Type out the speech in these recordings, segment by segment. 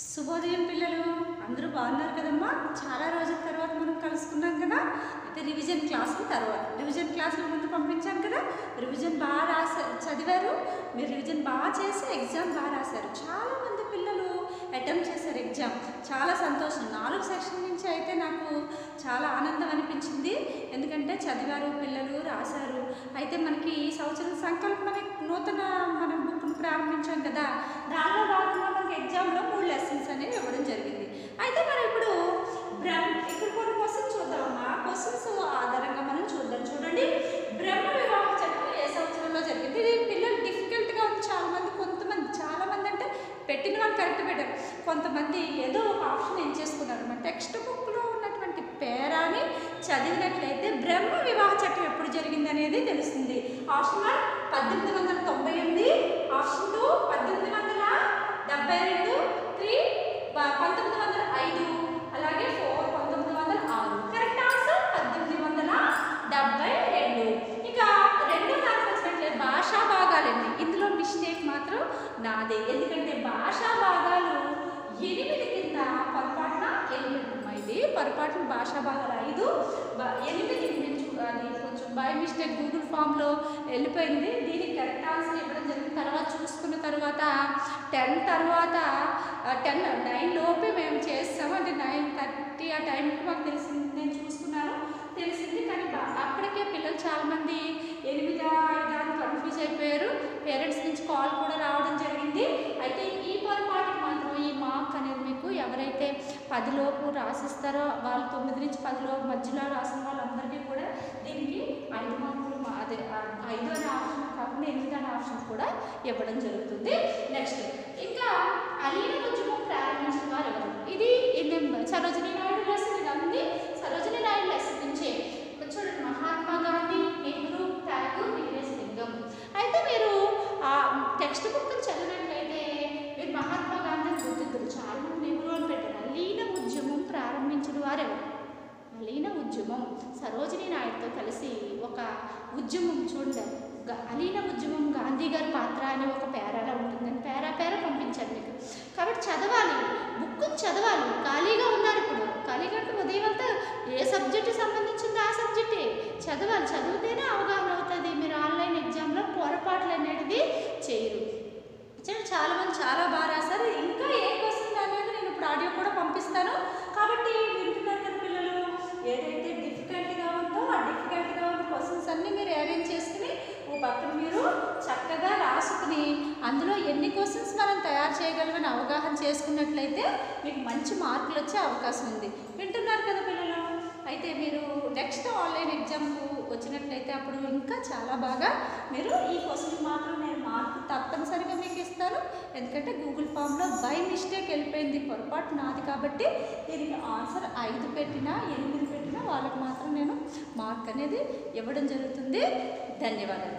శుభోదయం పిల్లలు అందరూ బాగున్నారు కదమ్మా చాలా రోజుల తర్వాత మనం కలుసుకున్నాం కదా అయితే రివిజన్ క్లాసుల తర్వాత రివిజన్ క్లాసులు ముందు పంపించాం కదా రివిజన్ బాగా రాశారు చదివారు మీరు రివిజన్ బాగా చేసి ఎగ్జామ్ బాగా రాశారు చాలా మంది పిల్లలు అటెంప్ట్ చేశారు ఎగ్జామ్ చాలా సంతోషం నాలుగు సెక్షన్ నుంచి అయితే నాకు చాలా ఆనందం అనిపించింది ఎందుకంటే చదివారు పిల్లలు రాశారు అయితే మనకి ఈ సంవత్సరం సంకల్పన నూతన మనం బుక్ను ప్రారంభించాం కదా దానిలో భాగంగా మనకి ఎగ్జామ్లో మూడు లెసన్స్ అనేవి ఇవ్వడం జరిగింది అయితే మనం ఇప్పుడు బ్రహ్మ ఇప్పుడు కొన్ని క్వశ్చన్స్ చూద్దామమ్మా క్వశ్చన్స్ ఆధారంగా మనం చూద్దాం చూడండి బ్రహ్మ వివాహ చట్టం ఏ సంవత్సరంలో జరిగింది ఇది పిల్లలు డిఫికల్ట్గా ఉంది చాలా మంది కొంతమంది చాలా మంది అంటే పెట్టిన వాళ్ళు కరెక్ట్ పెట్టారు కొంతమంది ఏదో ఒక ఆప్షన్ ఎంచేసుకున్నారు మన టెక్స్ట్ బుక్లో ఉన్నటువంటి పేరాని చదివినట్లయితే బ్రహ్మ వివాహ చట్టం ఎప్పుడు జరిగింది అనేది తెలుస్తుంది ఆప్షన్ వన్ పద్దెనిమిది వందల తొంభై ఎనిమిది ఆప్షన్ టూ పద్దెనిమిది వందల డెబ్బై రెండు త్రీ పంతొమ్మిది వందల ఐదు అలాగే ఫోర్ పంతొమ్మిది వందల ఆరు కరెక్ట్ ఆన్సర్ పద్దెనిమిది వందల డెబ్బై రెండు ఇక రెండో దానికి వచ్చినట్లయితే భాషా భాగాలండి ఇందులో మిస్టేక్ మాత్రం నాదే ఎందుకంటే భాషా భాగాలు ఎనిమిది కింద పొరపాటున ఎనిమిది అమ్మా ఇది పొరపాటున భాషా భాగాలు ఐదు బ- ఎనిమిది నేను చూ- అది కొంచెం బై మిస్టేక్ గూగుల్ ఫామ్లో వెళ్ళిపోయింది దీనికి కరెక్ట్ ఆన్సర్ ఇవ్వడం జరిగిన తర్వాత చూసుకున్న తర్వాత టెన్ తర్వాత టెన్ నైన్ లోపే మేము చేస్తాము అంటే నైన్ థర్టీ ఆ టైంకి మాకు తెలిసింది నేను చూసుకున్నాను తెలిసింది కానీ బా- అప్పటికే పిల్లలు చాలామంది ఎనిమిది ఐదు అని కన్ఫ్యూజ్ అయిపోయారు పేరెంట్స్ నుంచి కాల్ కూడా రావడం జరిగింది అయితే ఈ పొరపాటుకి మాత్రం ఈ మార్క్ అనేది మీకు ఎవరైతే పదిలోపు రాసిస్తారో వాళ్ళు తొమ్మిది నుంచి పదిలోపు మధ్యలో రాసిన వాళ్ళందరికీ కూడా దీనికి ఐదు మార్కులు మా- అదే ఆ, ఐదు అనే ఆప్షన్ కాకుండా ఎనిమిది అనే ఆప్షన్ కూడా ఇవ్వడం జరుగుతుంది నెక్స్ట్ ఇంకా అలీన ఉద్యమం ప్రారంభించిన వారు ఎవరు ఇది ఇది సరోజినీ నాయుడు లెసన్ ఇది అంది సరోజినీ నాయుడు లెసన్ నుంచే చూడండి మహాత్మా గాంధీ నెహ్రూ ఠాగూర్ వీరేశ్ లింగం అయితే మీరు ఆ టెక్స్ట్ బుక్ చదివినట్లయితే మీరు మహాత్మా గాంధీని గుర్తిద్దరు చాలా మంది నెహ్రూ అని పెట్టారు అలీన ఉద్యమం ప్రారంభించిన వారెవరు అలీన ఉద్యమం సరోజినీ నాయుడుతో కలిసి ఒక ఉద్యమం చూడండి గ- అలీన ఉద్యమం గాంధీ గారి పాత్ర అనే ఒక పేరాలో ఉంటుందని పేరా పేర పంపించాను మీకు కాబట్టి చదవాలి బుక్ చదవాలి ఖాళీగా ఉన్నారు ఇప్పుడు ఖాళీగా అంటే ఉదయం అంతా ఏ సబ్జెక్టు సంబంధించిందో ఆ సబ్జెక్టే చదవాలి చదివితేనే అవగాహన అవుతుంది మీరు ఆన్లైన్ ఎగ్జామ్లో పొరపాట్లు అనేది చేయరు చూడండి చాలా మంది చాలా బాగా రాశారు ఇంకా ఏ క్వశ్చన్ అనేది నేను ఇప్పుడు ఆడియో కూడా పంపిస్తాను కాబట్టి వింటున్నారు కదా పిల్లలు ఏదైతే డిఫికల్ట్గా ఉందో ఆ డిఫికల్ట్గా ఉన్న క్వశ్చన్స్ అన్నీ మీరు అరేంజ్ చేసుకుని ఓ పక్కన మీరు చక్కగా రాసుకుని అందులో ఎన్ని క్వశ్చన్స్ మనం తయారు చేయగలమని అవగాహన చేసుకున్నట్లయితే మీకు మంచి మార్కులు వచ్చే అవకాశం ఉంది వింటున్నారు కదా పిల్లలు అయితే మీరు నెక్స్ట్ ఆన్లైన్ ఎగ్జామ్కు వచ్చినట్లయితే అప్పుడు ఇంకా చాలా బాగా మీరు ఈ క్వశ్చన్ మాత్రం నేను మార్కు తప్పనిసరిగా మీకు ఇస్తాను ఎందుకంటే గూగుల్ ఫామ్లో బై మిస్టేక్ వెళ్ళిపోయింది పొరపాటు నాది కాబట్టి దీనికి ఆన్సర్ ఐదు పెట్టినా ఎనిమిది పెట్టినా వాళ్ళకి మాత్రం నేను మార్క్ అనేది ఇవ్వడం జరుగుతుంది ధన్యవాదాలు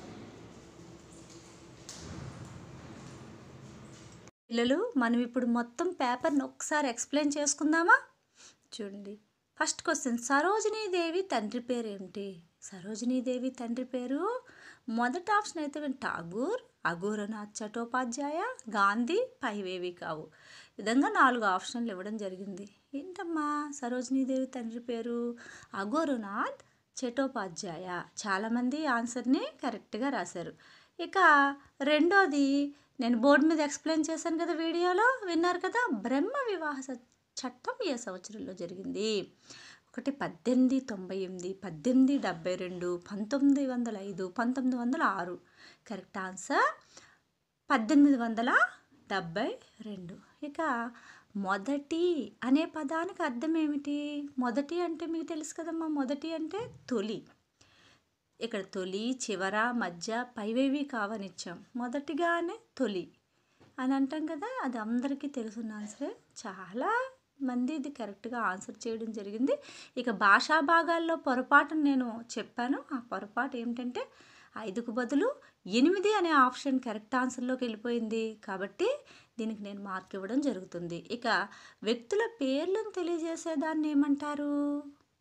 పిల్లలు మనం ఇప్పుడు మొత్తం పేపర్ని ఒకసారి ఎక్స్ప్లెయిన్ చేసుకుందామా చూడండి ఫస్ట్ క్వశ్చన్ సరోజినీదేవి తండ్రి పేరు ఏమిటి సరోజినీదేవి తండ్రి పేరు మొదటి ఆప్షన్ అయితే విన్ ఠాగూర్ అఘోరనాథ్ చటోపాధ్యాయ గాంధీ పైవేవి కావు ఈ విధంగా నాలుగు ఆప్షన్లు ఇవ్వడం జరిగింది ఏంటమ్మా సరోజినీదేవి తండ్రి పేరు అఘోరనాథ్ చటోపాధ్యాయ చాలామంది ఆన్సర్ని కరెక్ట్గా రాశారు ఇక రెండోది నేను బోర్డు మీద ఎక్స్ప్లెయిన్ చేశాను కదా వీడియోలో విన్నారు కదా బ్రహ్మ వివాహ స- చట్టం ఏ సంవత్సరంలో జరిగింది ఒకటి పద్దెనిమిది తొంభై ఎనిమిది పద్దెనిమిది డెబ్బై రెండు పంతొమ్మిది వందల ఐదు పంతొమ్మిది వందల ఆరు కరెక్ట్ ఆన్సర్ పద్దెనిమిది వందల డెబ్బై రెండు ఇక మొదటి అనే పదానికి అర్థం ఏమిటి మొదటి అంటే మీకు తెలుసు కదమ్మా మొదటి అంటే తొలి ఇక్కడ తొలి చివర మధ్య పైవేవి కావనిచ్చాం మొదటిగానే తొలి అని అంటాం కదా అది అందరికీ తెలుసున్న ఆన్సరే చాలా మంది ఇది కరెక్ట్గా ఆన్సర్ చేయడం జరిగింది ఇక భాషా భాగాల్లో పొరపాటు నేను చెప్పాను ఆ పొరపాటు ఏమిటంటే ఐదుకు బదులు ఎనిమిది అనే ఆప్షన్ కరెక్ట్ ఆన్సర్లోకి వెళ్ళిపోయింది కాబట్టి దీనికి నేను మార్క్ ఇవ్వడం జరుగుతుంది ఇక వ్యక్తుల పేర్లను తెలియజేసేదాన్ని ఏమంటారు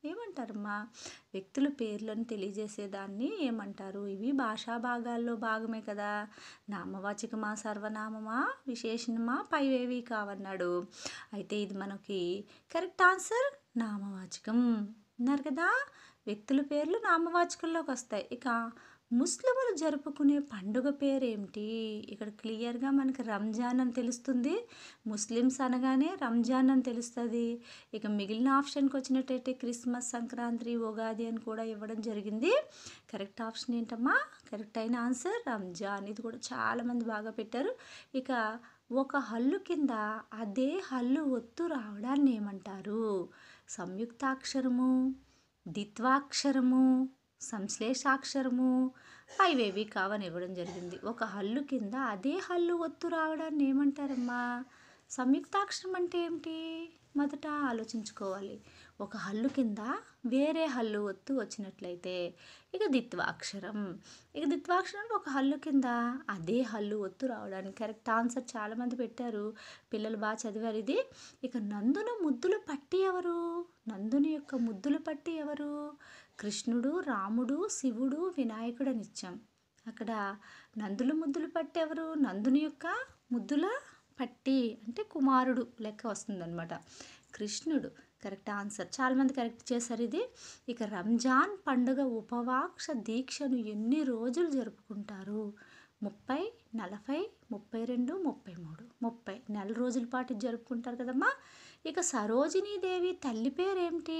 ఏమంటారమ్మా వ్యక్తుల పేర్లను తెలియజేసేదాన్ని ఏమంటారు ఇవి భాషా భాగాల్లో భాగమే కదా నామవాచకమా సర్వనామమా విశేషణమా పైవేవి కావన్నాడు అయితే ఇది మనకి కరెక్ట్ ఆన్సర్ నామవాచకం ఉన్నారు కదా వ్యక్తుల పేర్లు నామవాచకంలోకి వస్తాయి ఇక ముస్లిములు జరుపుకునే పండుగ పేరేమిటి ఇక్కడ క్లియర్గా మనకి రంజాన్ అని తెలుస్తుంది ముస్లిమ్స్ అనగానే రంజాన్ అని తెలుస్తుంది ఇక మిగిలిన ఆప్షన్కి వచ్చినట్టయితే క్రిస్మస్ సంక్రాంతి ఉగాది అని కూడా ఇవ్వడం జరిగింది కరెక్ట్ ఆప్షన్ ఏంటమ్మా కరెక్ట్ అయిన ఆన్సర్ రంజాన్ ఇది కూడా చాలామంది బాగా పెట్టారు ఇక ఒక హల్లు కింద అదే హల్లు ఒత్తు రావడాన్ని ఏమంటారు సంయుక్తాక్షరము ద్విత్వాక్షరము సంశ్లేషాక్షరము పైవేవి కావని ఇవ్వడం జరిగింది ఒక హల్లు కింద అదే హల్లు ఒత్తు రావడాన్ని ఏమంటారమ్మా సంయుక్తాక్షరం అంటే ఏమిటి మొదట ఆలోచించుకోవాలి ఒక హల్లు కింద వేరే హల్లు ఒత్తు వచ్చినట్లయితే ఇక ద్విత్వాక్షరం ఇక ద్విత్వాక్షరం ఒక హల్లు కింద అదే హల్లు ఒత్తు రావడానికి కరెక్ట్ ఆన్సర్ చాలామంది పెట్టారు పిల్లలు బాగా చదివారు ఇది ఇక నందును ముద్దులు పట్టి ఎవరు నందుని యొక్క ముద్దులు పట్టి ఎవరు కృష్ణుడు రాముడు శివుడు వినాయకుడు అని ఇచ్చాం అక్కడ నందులు ముద్దులు పట్టి ఎవరు నందుని యొక్క ముద్దుల పట్టి అంటే కుమారుడు లెక్క వస్తుందన్నమాట కృష్ణుడు కరెక్ట్ ఆన్సర్ చాలామంది కరెక్ట్ చేశారు ఇది ఇక రంజాన్ పండుగ ఉపవాక్ష దీక్షను ఎన్ని రోజులు జరుపుకుంటారు ముప్పై నలభై ముప్పై రెండు ముప్పై మూడు ముప్పై నెల రోజుల పాటు జరుపుకుంటారు కదమ్మా ఇక సరోజినీదేవి తల్లి పేరేమిటి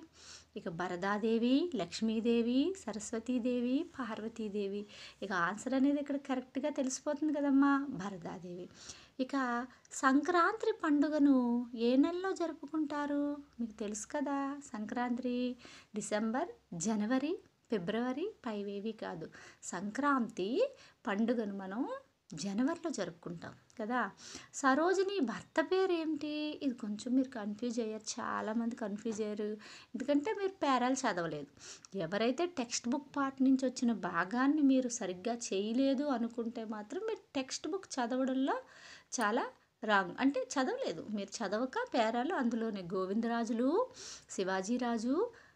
ఇక భరదాదేవి లక్ష్మీదేవి సరస్వతీదేవి పార్వతీదేవి ఇక ఆన్సర్ అనేది ఇక్కడ కరెక్ట్గా తెలిసిపోతుంది కదమ్మా భరదాదేవి ఇక సంక్రాంతి పండుగను ఏ నెలలో జరుపుకుంటారు మీకు తెలుసు కదా సంక్రాంతి డిసెంబర్ జనవరి ఫిబ్రవరి పైవేవి కాదు సంక్రాంతి పండుగను మనం జనవరిలో జరుపుకుంటాం కదా సరోజిని భర్త పేరు ఏమిటి ఇది కొంచెం మీరు కన్ఫ్యూజ్ అయ్యారు చాలామంది కన్ఫ్యూజ్ అయ్యారు ఎందుకంటే మీరు పేరాలు చదవలేదు ఎవరైతే టెక్స్ట్ బుక్ పార్ట్ నుంచి వచ్చిన భాగాన్ని మీరు సరిగ్గా చేయలేదు అనుకుంటే మాత్రం మీరు టెక్స్ట్ బుక్ చదవడంలో చాలా రాంగ్ అంటే చదవలేదు మీరు చదవక పేరాలు అందులోనే గోవిందరాజులు శివాజీరాజు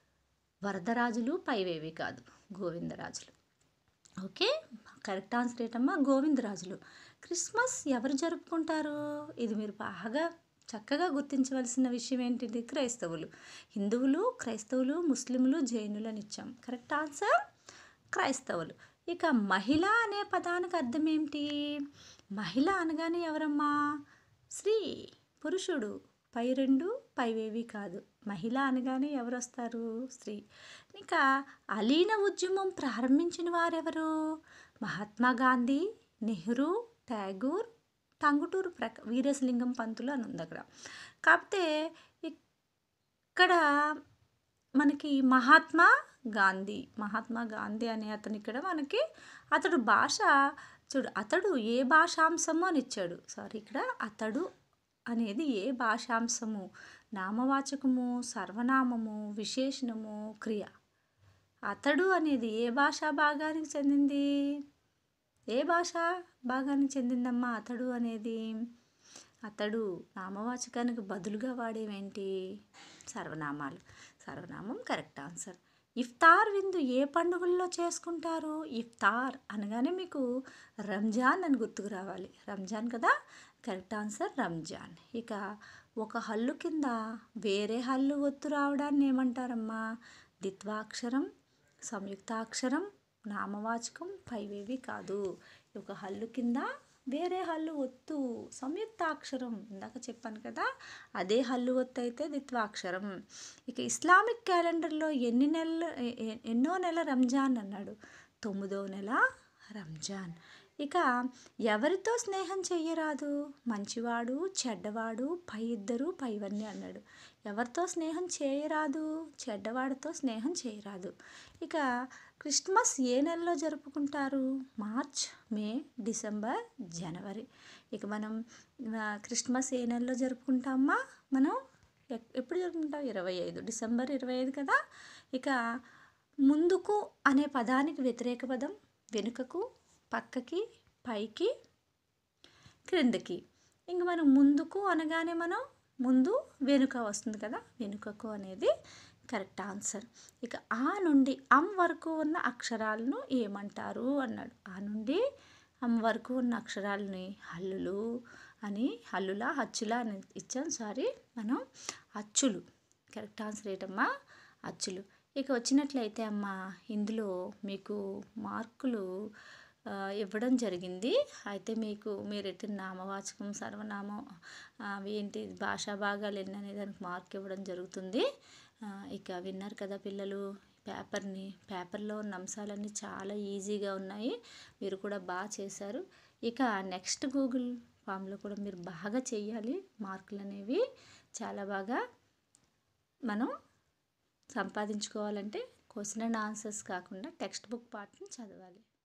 వరదరాజులు పైవేవి కాదు గోవిందరాజులు ఓకే కరెక్ట్ ఆన్సర్ ఏంటమ్మా గోవిందరాజులు క్రిస్మస్ ఎవరు జరుపుకుంటారు ఇది మీరు బాగా చక్కగా గుర్తించవలసిన విషయం ఏంటిది క్రైస్తవులు హిందువులు క్రైస్తవులు ముస్లింలు జైనులు అని ఇచ్చాం కరెక్ట్ ఆన్సర్ క్రైస్తవులు ఇక మహిళ అనే పదానికి అర్థం ఏమిటి మహిళ అనగానే ఎవరమ్మా స్త్రీ పురుషుడు పై రెండు పైవేవి కాదు మహిళ అనగానే ఎవరు వస్తారు స్త్రీ ఇంకా అలీన ఉద్యమం ప్రారంభించిన వారెవరు మహాత్మా గాంధీ నెహ్రూ ట్యాగూర్ టంగుటూరు ప్రక వీరేశలింగం పంతులు అని ఉంది అక్కడ కాకపోతే ఇక్కడ మనకి మహాత్మా గాంధీ మహాత్మా గాంధీ అనే అతను ఇక్కడ మనకి అతడు భాష చూడు అతడు ఏ భాషాంశము అని ఇచ్చాడు సారీ ఇక్కడ అతడు అనేది ఏ భాషాంశము నామవాచకము సర్వనామము విశేషణము క్రియ అతడు అనేది ఏ భాషా భాగానికి చెందింది ఏ భాష భాగానికి చెందిందమ్మా అతడు అనేది అతడు నామవాచకానికి బదులుగా వాడేవేంటి సర్వనామాలు సర్వనామం కరెక్ట్ ఆన్సర్ ఇఫ్తార్ విందు ఏ పండుగల్లో చేసుకుంటారు ఇఫ్తార్ అనగానే మీకు రంజాన్ అని గుర్తుకు రావాలి రంజాన్ కదా కరెక్ట్ ఆన్సర్ రంజాన్ ఇక ఒక హల్లు కింద వేరే హల్లు ఒత్తు రావడాన్ని ఏమంటారమ్మా ద్విత్వాక్షరం సంయుక్తాక్షరం నామవాచకం పైవేవి కాదు ఒక హల్లు కింద వేరే హల్లు ఒత్తు సంయుక్తాక్షరం ఇందాక చెప్పాను కదా అదే హల్లు ఒత్తు అయితే ద్విత్వాక్షరం ఇక ఇస్లామిక్ క్యాలెండర్లో ఎన్ని నెలలు ఎ- ఎ- ఎన్నో నెల రంజాన్ అన్నాడు తొమ్మిదో నెల రంజాన్ ఇక ఎవరితో స్నేహం చెయ్యరాదు మంచివాడు చెడ్డవాడు పై ఇద్దరు పైవన్నీ అన్నాడు ఎవరితో స్నేహం చేయరాదు చెడ్డవాడితో స్నేహం చేయరాదు ఇక క్రిస్మస్ ఏ నెలలో జరుపుకుంటారు మార్చ్ మే డిసెంబర్ జనవరి ఇక మనం ఆ, క్రిస్మస్ ఏ నెలలో జరుపుకుంటామా మనం ఎప్- ఎప్పుడు జరుపుకుంటాం ఇరవై ఐదు డిసెంబర్ ఇరవై ఐదు కదా ఇక ముందుకు అనే పదానికి వ్యతిరేక పదం వెనుకకు పక్కకి పైకి క్రిందకి ఇంక మనం ముందుకు అనగానే మనం ముందు వెనుక వస్తుంది కదా వెనుకకు అనేది కరెక్ట్ ఆన్సర్ ఇక ఆ నుండి అమ్ వరకు ఉన్న అక్షరాలను ఏమంటారు అన్నాడు ఆ నుండి అమ్ వరకు ఉన్న అక్షరాలని హల్లులు అని హల్లుల హచ్చుల అని ఇచ్చాం సారీ మనం అచ్చులు కరెక్ట్ ఆన్సర్ ఏంటమ్మా అచ్చులు ఇక వచ్చినట్లయితే అమ్మ ఇందులో మీకు మార్కులు ఆ, ఇవ్వడం జరిగింది అయితే మీకు మీరు ఎట్టిన నామవాచకం సర్వనామం ఆ, అవి ఏంటి భాషా భాగాలు ఎన్ని అనే దానికి మార్క్ ఇవ్వడం జరుగుతుంది ఆ, ఇక విన్నారు కదా పిల్లలు పేపర్ని పేపర్లో ఉన్న అంశాలన్నీ చాలా ఈజీగా ఉన్నాయి మీరు కూడా బాగా చేశారు ఇక నెక్స్ట్ గూగుల్ ఫామ్లో కూడా మీరు బాగా చేయాలి మార్కులు అనేవి చాలా బాగా మనం సంపాదించుకోవాలంటే క్వశ్చన్ అండ్ ఆన్సర్స్ కాకుండా టెక్స్ట్ బుక్ పార్ట్ని చదవాలి